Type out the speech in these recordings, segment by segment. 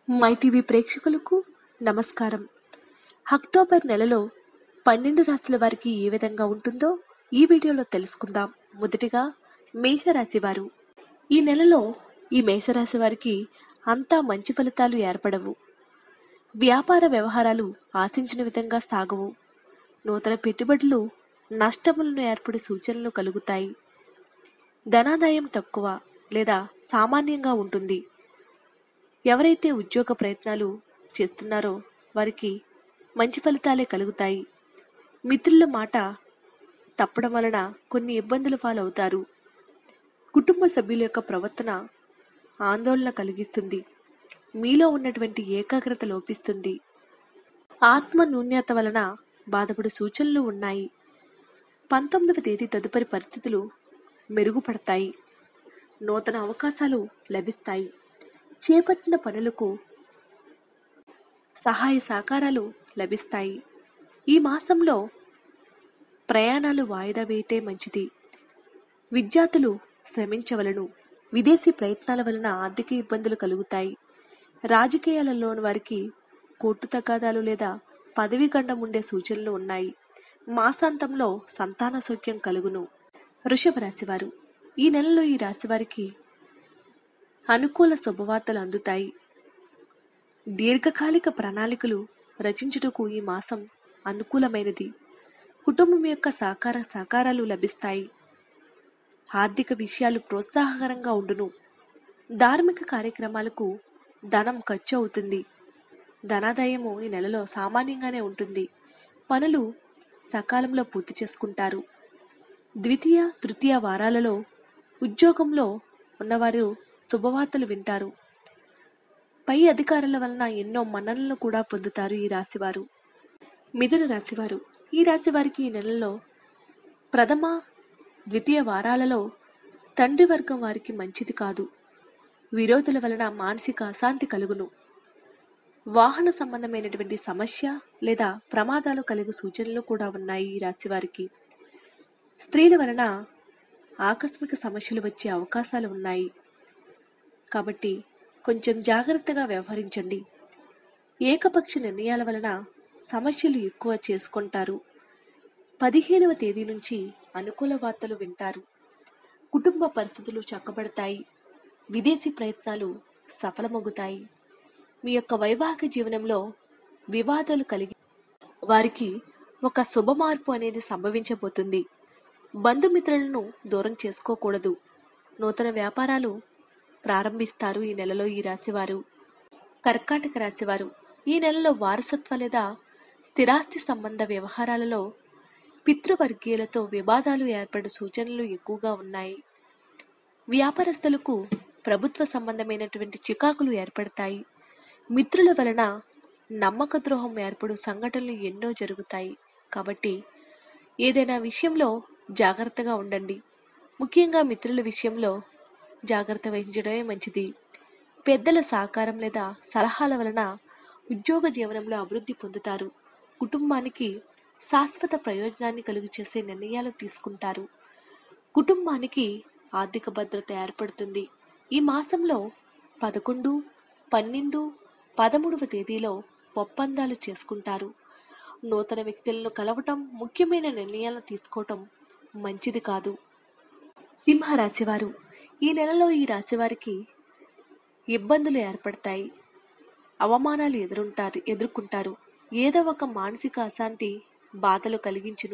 my TV ప్రేక్షకులకు నమస్కారం October నెలలో పన్నెండు రాశుల వారికి ఏ విధంగా ఉంటుందో ఈ వీడియోలో తెలుసుకుందాం మొదటిగా మేషరాశి వారు ఈ నెలలో ఈ మేషరాశి వారికి అంతా మంచి ఫలితాలు ఏర్పడవు వ్యాపార వ్యవహారాలు ఆశించిన విధంగా సాగవు నూతన పెట్టుబడులు నష్టములను ఏర్పడే సూచనలు కలుగుతాయి ధనాదాయం తక్కువ లేదా సామాన్యంగా ఉంటుంది ఎవరైతే ఉద్యోగ ప్రయత్నాలు చేస్తున్నారో వారికి మంచి ఫలితాలే కలుగుతాయి మిత్రుల మాట తప్పడం వలన కొన్ని ఇబ్బందులు పాలవుతారు కుటుంబ సభ్యుల యొక్క ప్రవర్తన ఆందోళన కలిగిస్తుంది మీలో ఉన్నటువంటి ఏకాగ్రత లోపిస్తుంది ఆత్మ న్యూన్యత వలన బాధపడు సూచనలు ఉన్నాయి పంతొమ్మిదవ తేదీ తదుపరి పరిస్థితులు మెరుగుపడతాయి నూతన అవకాశాలు లభిస్తాయి చేపట్టిన పనులకు సహాయ సహకారాలు లభిస్తాయి ఈ మాసంలో ప్రయాణాలు వాయిదా వేయటే మంచిది విద్యార్థులు శ్రమించవలను విదేశీ ప్రయత్నాల వలన ఆర్థిక ఇబ్బందులు కలుగుతాయి రాజకీయాలలోని వారికి కోర్టు తగాదాలు లేదా పదవీ గండం ఉండే సూచనలు ఉన్నాయి మాసాంతంలో సంతాన సౌఖ్యం కలుగును వృషభ రాశివారు ఈ నెలలో ఈ రాశివారికి అనుకూల శుభవార్తలు అందుతాయి దీర్ఘకాలిక ప్రణాళికలు రచించుటకు ఈ మాసం అనుకూలమైనది కుటుంబం యొక్క సహకార సహకారాలు లభిస్తాయి ఆర్థిక విషయాలు ప్రోత్సాహకరంగా ఉండును ధార్మిక కార్యక్రమాలకు ధనం ఖర్చు అవుతుంది ధనాదాయము ఈ నెలలో సామాన్యంగానే ఉంటుంది పనులు సకాలంలో పూర్తి చేసుకుంటారు ద్వితీయ తృతీయ వారాలలో ఉద్యోగంలో ఉన్నవారు శుభవార్తలు వింటారు పై అధికారుల వలన ఎన్నో మన్ననలు కూడా పొందుతారు ఈ రాశివారు మిథున రాశివారు ఈ రాశివారికి ఈ నెలలో ప్రథమ ద్వితీయ వారాలలో తండ్రి వర్గం వారికి మంచిది కాదు విరోధుల వలన మానసిక అశాంతి కలుగును వాహన సంబంధమైనటువంటి సమస్య లేదా ప్రమాదాలు కలిగే సూచనలు కూడా ఉన్నాయి ఈ రాశివారికి స్త్రీల వలన ఆకస్మిక సమస్యలు వచ్చే అవకాశాలు ఉన్నాయి కాబట్టి కొంచెం జాగ్రత్తగా వ్యవహరించండి ఏకపక్ష నిర్ణయాల వలన సమస్యలు ఎక్కువ చేసుకుంటారు పదిహేనవ తేదీ నుంచి అనుకూల వార్తలు వింటారు కుటుంబ పరిస్థితులు చక్కబడతాయి విదేశీ ప్రయత్నాలు సఫలమగుతాయి మీ యొక్క వైవాహిక జీవనంలో వివాదాలు కలిగి వారికి ఒక శుభ మార్పు అనేది సంభవించబోతుంది బంధుమిత్రులను దూరం చేసుకోకూడదు నూతన వ్యాపారాలు ప్రారంభిస్తారు ఈ నెలలో ఈ రాశివారు కర్కాటక రాశివారు ఈ నెలలో వారసత్వ లేదా స్థిరాస్తి సంబంధ వ్యవహారాలలో పితృవర్గీయులతో వివాదాలు ఏర్పడే సూచనలు ఎక్కువగా ఉన్నాయి వ్యాపారస్తులకు ప్రభుత్వ సంబంధమైనటువంటి చికాకులు ఏర్పడతాయి మిత్రుల వలన నమ్మక ద్రోహం ఏర్పడు సంఘటనలు ఎన్నో జరుగుతాయి కాబట్టి ఏదైనా విషయంలో జాగ్రత్తగా ఉండండి ముఖ్యంగా మిత్రుల విషయంలో జాగ్రత్త వహించడమే మంచిది పెద్దల సహకారం లేదా సలహాల వలన ఉద్యోగ జీవనంలో అభివృద్ధి పొందుతారు కుటుంబానికి శాశ్వత ప్రయోజనాన్ని కలుగు చేసే నిర్ణయాలు తీసుకుంటారు కుటుంబానికి ఆర్థిక భద్రత ఏర్పడుతుంది ఈ మాసంలో పదకొండు పన్నెండు పదమూడవ తేదీలో ఒప్పందాలు చేసుకుంటారు నూతన వ్యక్తులను కలవటం ముఖ్యమైన నిర్ణయాలను తీసుకోవటం మంచిది కాదు సింహరాశివారు ఈ నెలలో ఈ రాశివారికి ఇబ్బందులు ఏర్పడతాయి అవమానాలు ఎదురుంటారు ఎదుర్కొంటారు ఏదో ఒక మానసిక అశాంతి బాధలు కలిగించును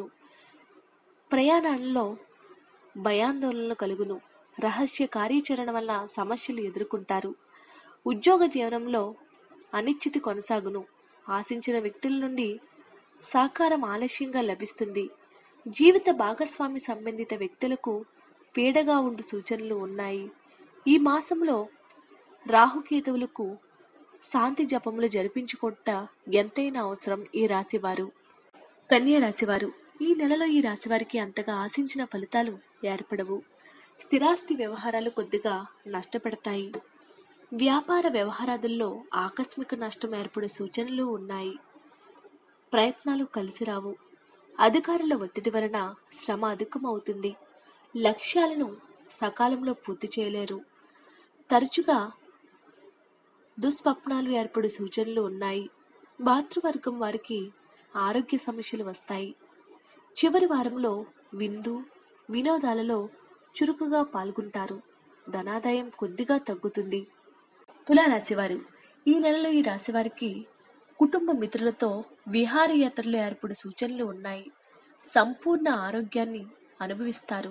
ప్రయాణాలలో భయాందోళనలు కలుగును రహస్య కార్యాచరణ వల్ల సమస్యలు ఎదుర్కొంటారు ఉద్యోగ జీవనంలో అనిశ్చితి కొనసాగును ఆశించిన వ్యక్తుల నుండి సహకారం ఆలస్యంగా లభిస్తుంది జీవిత భాగస్వామి సంబంధిత వ్యక్తులకు పీడగా ఉండు సూచనలు ఉన్నాయి ఈ మాసంలో రాహుకేతువులకు శాంతి జపములు జరిపించుకుంట ఎంతైనా అవసరం ఈ రాశివారు కన్య రాశివారు ఈ నెలలో ఈ రాశివారికి అంతగా ఆశించిన ఫలితాలు ఏర్పడవు స్థిరాస్తి వ్యవహారాలు కొద్దిగా నష్టపెడతాయి వ్యాపార వ్యవహారాదుల్లో ఆకస్మిక నష్టం ఏర్పడే సూచనలు ఉన్నాయి ప్రయత్నాలు కలిసి రావు అధికారుల ఒత్తిడి వలన శ్రమ అధికమవుతుంది లక్ష్యాలను సకాలంలో పూర్తి చేయలేరు తరచుగా దుస్వప్నాలు ఏర్పడే సూచనలు ఉన్నాయి మాతృవర్గం వారికి ఆరోగ్య సమస్యలు వస్తాయి చివరి వారంలో విందు వినోదాలలో చురుకుగా పాల్గొంటారు ధనాదాయం కొద్దిగా తగ్గుతుంది తులారాశివారు ఈ నెలలో ఈ రాశివారికి కుటుంబ మిత్రులతో విహారయాత్రలు ఏర్పడే సూచనలు ఉన్నాయి సంపూర్ణ ఆరోగ్యాన్ని అనుభవిస్తారు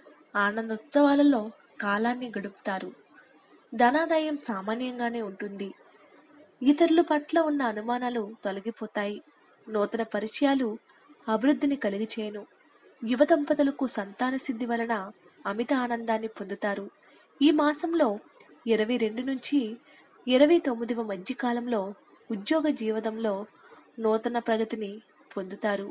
ఆనందోత్సవాలలో కాలాన్ని గడుపుతారు ధనాదాయం సామాన్యంగానే ఉంటుంది ఇతరుల పట్ల ఉన్న అనుమానాలు తొలగిపోతాయి నూతన పరిచయాలు అభివృద్ధిని కలిగి చేయను యువ దంపతులకు సంతాన సిద్ధి వలన అమిత ఆనందాన్ని పొందుతారు ఈ మాసంలో ఇరవై రెండు నుంచి ఇరవై తొమ్మిదవ మధ్యకాలంలో ఉద్యోగ జీవితంలో నూతన ప్రగతిని పొందుతారు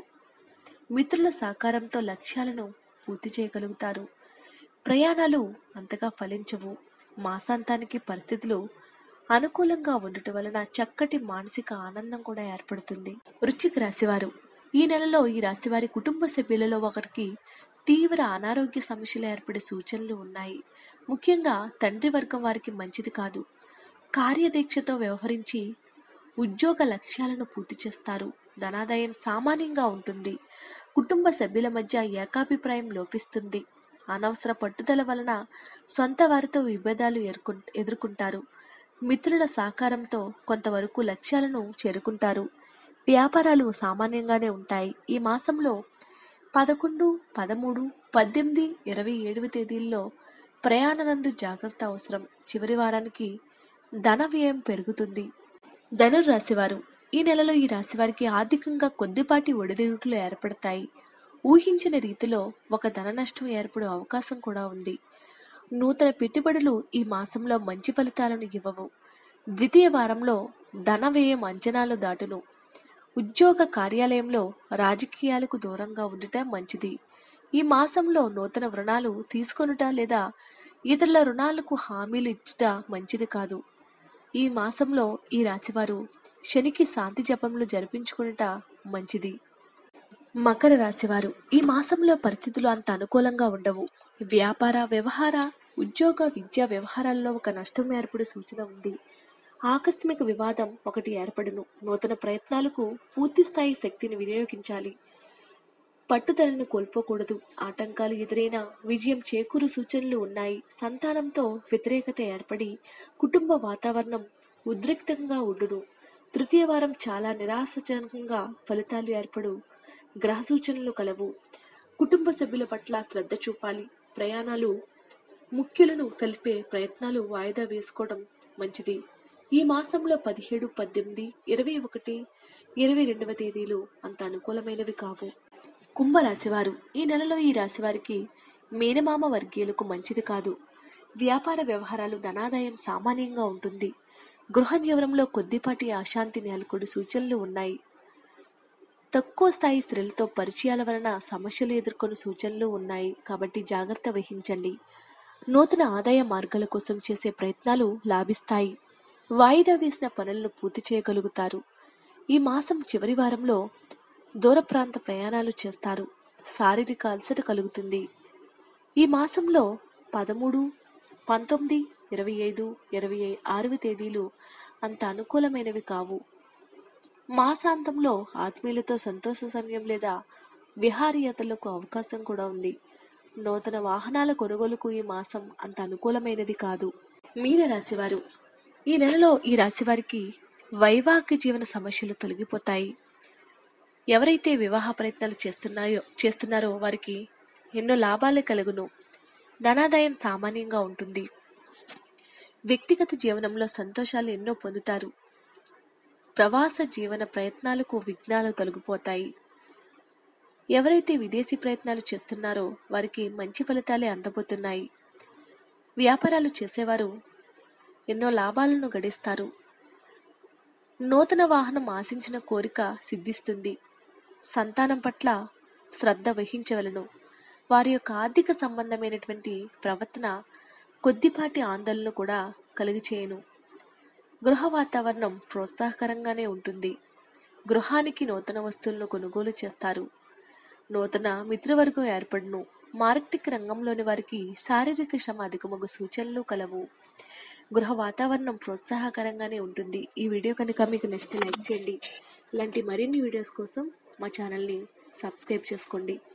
మిత్రుల సహకారంతో లక్ష్యాలను పూర్తి చేయగలుగుతారు ప్రయాణాలు అంతగా ఫలించవు మాసాంతానికి పరిస్థితులు అనుకూలంగా ఉండటం వలన చక్కటి మానసిక ఆనందం కూడా ఏర్పడుతుంది వృశ్చిక రాశివారు ఈ నెలలో ఈ రాశివారి కుటుంబ సభ్యులలో ఒకరికి తీవ్ర అనారోగ్య సమస్యలు ఏర్పడే సూచనలు ఉన్నాయి ముఖ్యంగా తండ్రి వర్గం వారికి మంచిది కాదు కార్యదీక్షతో వ్యవహరించి ఉద్యోగ లక్ష్యాలను పూర్తి చేస్తారు ధనాదాయం సామాన్యంగా ఉంటుంది కుటుంబ సభ్యుల మధ్య ఏకాభిప్రాయం లోపిస్తుంది అనవసర పట్టుదల వలన సొంత వారితో విభేదాలు ఎదుర్కొం- ఎదుర్కొంటారు మిత్రుల సహకారంతో కొంతవరకు లక్ష్యాలను చేరుకుంటారు వ్యాపారాలు సామాన్యంగానే ఉంటాయి ఈ మాసంలో పదకొండు పదమూడు పద్దెనిమిది ఇరవై ఏడవ తేదీల్లో ప్రయాణనందు జాగ్రత్త అవసరం చివరి వారానికి ధన వ్యయం పెరుగుతుంది ధనుర్రాశివారు ఈ నెలలో ఈ రాశివారికి ఆర్థికంగా కొద్దిపాటి ఒడిదుడుకులు ఏర్పడతాయి ఊహించిన రీతిలో ఒక ధన నష్టం ఏర్పడే అవకాశం కూడా ఉంది నూతన పెట్టుబడులు ఈ మాసంలో మంచి ఫలితాలను ఇవ్వవు ద్వితీయ వారంలో ధన వ్యయం అంచనాలు దాటును ఉద్యోగ కార్యాలయంలో రాజకీయాలకు దూరంగా ఉండుట మంచిది ఈ మాసంలో నూతన రుణాలు తీసుకొనుట లేదా ఇతరుల రుణాలకు హామీలు ఇచ్చుట మంచిది కాదు ఈ మాసంలో ఈ రాశివారు శనికి శాంతి జపములు జరిపించుకునుట మంచిది మకర రాశివారు ఈ మాసంలో పరిస్థితులు అంత అనుకూలంగా ఉండవు వ్యాపార వ్యవహార ఉద్యోగ విద్యా వ్యవహారాల్లో ఒక నష్టం ఏర్పడే సూచన ఉంది ఆకస్మిక వివాదం ఒకటి ఏర్పడును నూతన ప్రయత్నాలకు పూర్తి స్థాయి శక్తిని వినియోగించాలి పట్టుదలను కోల్పోకూడదు ఆటంకాలు ఎదురైనా విజయం చేకూరు సూచనలు ఉన్నాయి సంతానంతో వ్యతిరేకత ఏర్పడి కుటుంబ వాతావరణం ఉద్రిక్తంగా ఉండును తృతీయ వారం చాలా నిరాశజనకంగా ఫలితాలు ఏర్పడు గ్రహ సూచనలు కలవు కుటుంబ సభ్యుల పట్ల శ్రద్ధ చూపాలి ప్రయాణాలు ముఖ్యులను కలిపే ప్రయత్నాలు వాయిదా వేసుకోవడం మంచిది ఈ మాసంలో పదిహేడు పద్దెనిమిది ఇరవై ఒకటి ఇరవై రెండవ తేదీలు అంత అనుకూలమైనవి కావు కుంభరాశివారు ఈ నెలలో ఈ రాశివారికి మేనమామ వర్గీయులకు మంచిది కాదు వ్యాపార వ్యవహారాలు ధనాదాయం సామాన్యంగా ఉంటుంది గృహ జీవనంలో కొద్దిపాటి అశాంతి నెలకొడు సూచనలు ఉన్నాయి తక్కువ స్థాయి స్త్రీలతో పరిచయాల వలన సమస్యలు ఎదుర్కొన్న సూచనలు ఉన్నాయి కాబట్టి జాగ్రత్త వహించండి నూతన ఆదాయ మార్గాల కోసం చేసే ప్రయత్నాలు లాభిస్తాయి వాయిదా వేసిన పనులను పూర్తి చేయగలుగుతారు ఈ మాసం చివరి వారంలో దూర ప్రాంత ప్రయాణాలు చేస్తారు శారీరక అలసట కలుగుతుంది ఈ మాసంలో పదమూడు పంతొమ్మిది ఇరవై ఐదు ఇరవై ఆరవ తేదీలు అంత అనుకూలమైనవి కావు మాసాంతంలో ఆత్మీయులతో సంతోష సమయం లేదా విహారీయతలకు అవకాశం కూడా ఉంది నూతన వాహనాల కొనుగోలుకు ఈ మాసం అంత అనుకూలమైనది కాదు మీన రాశివారు ఈ నెలలో ఈ రాశివారికి వైవాహిక జీవన సమస్యలు తొలగిపోతాయి ఎవరైతే వివాహ ప్రయత్నాలు చేస్తున్నాయో చేస్తున్నారో వారికి ఎన్నో లాభాలే కలుగును ధనాదాయం సామాన్యంగా ఉంటుంది వ్యక్తిగత జీవనంలో సంతోషాలు ఎన్నో పొందుతారు ప్రవాస జీవన ప్రయత్నాలకు విఘ్నాలు తొలగిపోతాయి ఎవరైతే విదేశీ ప్రయత్నాలు చేస్తున్నారో వారికి మంచి ఫలితాలే అందబోతున్నాయి వ్యాపారాలు చేసేవారు ఎన్నో లాభాలను గడిస్తారు నూతన వాహనం ఆశించిన కోరిక సిద్ధిస్తుంది సంతానం పట్ల శ్రద్ధ వహించవలను వారి యొక్క ఆర్థిక సంబంధమైనటువంటి ప్రవర్తన కొద్దిపాటి ఆందోళన కూడా కలుగచేయను గృహ వాతావరణం ప్రోత్సాహకరంగానే ఉంటుంది గృహానికి నూతన వస్తువులను కొనుగోలు చేస్తారు నూతన మిత్రవర్గం ఏర్పడును మార్కెటింగ్ రంగంలోని వారికి శారీరక శ్రమ అధికమగు సూచనలు కలవు గృహ వాతావరణం ప్రోత్సాహకరంగానే ఉంటుంది ఈ వీడియో కనుక మీకు నచ్చితే లైక్ చేయండి ఇలాంటి మరిన్ని వీడియోస్ కోసం మా ఛానల్ని సబ్స్క్రైబ్ చేసుకోండి